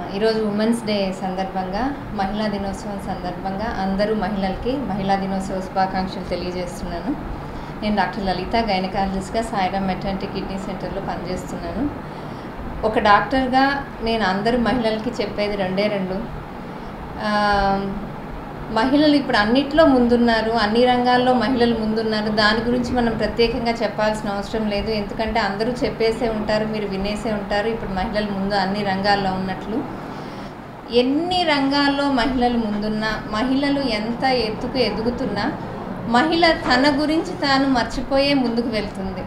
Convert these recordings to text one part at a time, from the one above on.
ఈరోజు women's day సందర్భంగా మహిళా దినోత్సవం సందర్భంగా అందరూ మహిళలకి మహిళా దినోత్సవ శుభాకాంక్షలు తెలియజేస్తున్నాను నేను డాక్టర్ లలిత గైనకాలజిస్ట్గా సాయిరామ్ మెటర్నిటీ కిడ్నీ సెంటర్లో పనిచేస్తున్నాను ఒక డాక్టర్గా నేను అందరూ మహిళలకి చెప్పేది రెండే రెండు ఆ, మహిళలు ఇప్పుడు అన్నిట్లో ముందున్నారు అన్ని రంగాల్లో మహిళలు ముందున్నారు దాని గురించి మనం ప్రత్యేకంగా చెప్పాల్సిన అవసరం లేదు ఎందుకంటే అందరూ చెప్పేసే ఉంటారు మీరు వినేసే ఉంటారు ఇప్పుడు మహిళలు ముందు అన్ని రంగాల్లో ఉన్నట్లు ఎన్ని రంగాల్లో మహిళలు ముందున్నా మహిళలు ఎంత ఎత్తుకు ఎదుగుతున్నా మహిళ తన గురించి తాను మర్చిపోయే ముందుకు వెళ్తుంది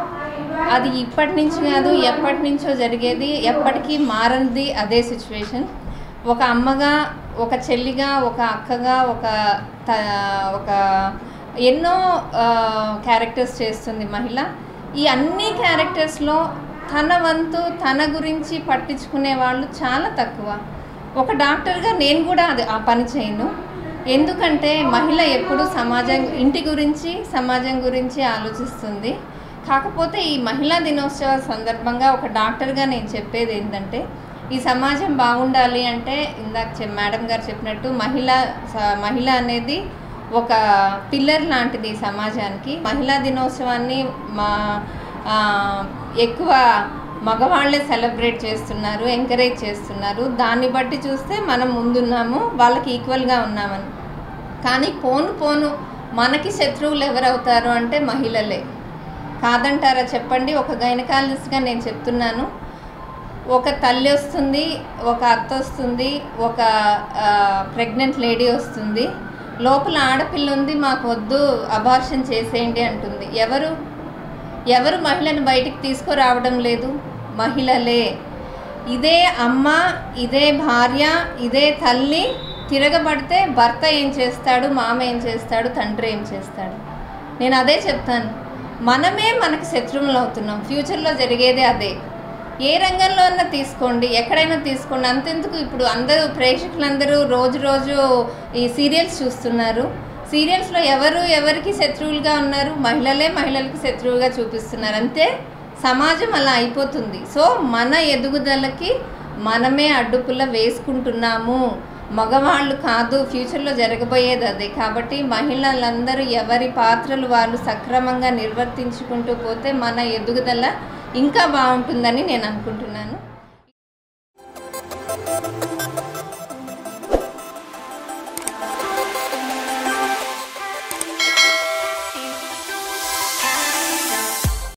అది ఇప్పటి నుంచి కాదు ఎప్పటి నుంచో జరిగేది ఎప్పటికీ మారనిది అదే సిచ్యువేషన్ ఒక అమ్మగా ఒక చెల్లిగా ఒక అక్కగా ఒక త ఒక ఎన్నో క్యారెక్టర్స్ చేస్తుంది మహిళ ఈ అన్ని క్యారెక్టర్స్లో తన వంతు తన గురించి పట్టించుకునే వాళ్ళు చాలా తక్కువ ఒక డాక్టర్గా నేను కూడా అది ఆ పని చేయను ఎందుకంటే మహిళ ఎప్పుడు సమాజం ఇంటి గురించి సమాజం గురించి ఆలోచిస్తుంది కాకపోతే ఈ మహిళా దినోత్సవ సందర్భంగా ఒక డాక్టర్గా నేను చెప్పేది ఏంటంటే ఈ సమాజం బాగుండాలి అంటే ఇందాక చె- మేడం గారు చెప్పినట్టు మహిళ స- మహిళ అనేది ఒక పిల్లర్ లాంటిది ఈ సమాజానికి మహిళా దినోత్సవాన్ని మా ఆ, ఎక్కువ మగవాళ్ళే సెలబ్రేట్ చేస్తున్నారు ఎంకరేజ్ చేస్తున్నారు దాన్ని బట్టి చూస్తే మనం ముందున్నాము వాళ్ళకి ఈక్వల్గా ఉన్నామని కానీ పోను పోను మనకి శత్రువులు ఎవరవుతారు అంటే మహిళలే కాదంటారా చెప్పండి ఒక గైనకాలజిస్ట్గా నేను చెప్తున్నాను ఒక తల్లి వస్తుంది ఒక అత్త వస్తుంది ఒక ప్రెగ్నెంట్ లేడీ వస్తుంది లోపల ఆడపిల్ల ఉంది మాకు వద్దు అబార్షన్ చేసేయండి అంటుంది ఎవరు ఎవరు మహిళను బయటికి తీసుకురావడం లేదు మహిళలే ఇదే అమ్మ ఇదే భార్య ఇదే తల్లి తిరగబడితే భర్త ఏం చేస్తాడు మామ ఏం చేస్తాడు తండ్రి ఏం చేస్తాడు నేను అదే చెప్తాను మనమే మనకి శత్రువులు అవుతున్నాం ఫ్యూచర్లో జరిగేదే అదే ఏ రంగంలో అన్నా తీసుకోండి ఎక్కడైనా తీసుకోండి అంతెందుకు ఇప్పుడు అందరూ ప్రేక్షకులందరూ రోజు రోజు ఈ సీరియల్స్ చూస్తున్నారు సీరియల్స్లో ఎవరు ఎవరికి శత్రువులుగా ఉన్నారు మహిళలే మహిళలకు శత్రువుగా చూపిస్తున్నారు అంతే సమాజం అలా అయిపోతుంది సో మన ఎదుగుదలకి మనమే అడ్డుపుల్ల వేసుకుంటున్నాము మగవాళ్ళు కాదు ఫ్యూచర్లో జరగబోయేది అదే కాబట్టి మహిళలందరూ ఎవరి పాత్రలు వాళ్ళు సక్రమంగా నిర్వర్తించుకుంటూ పోతే మన ఎదుగుదల ఇంకా బాగుంటుందని నేను అనుకుంటున్నాను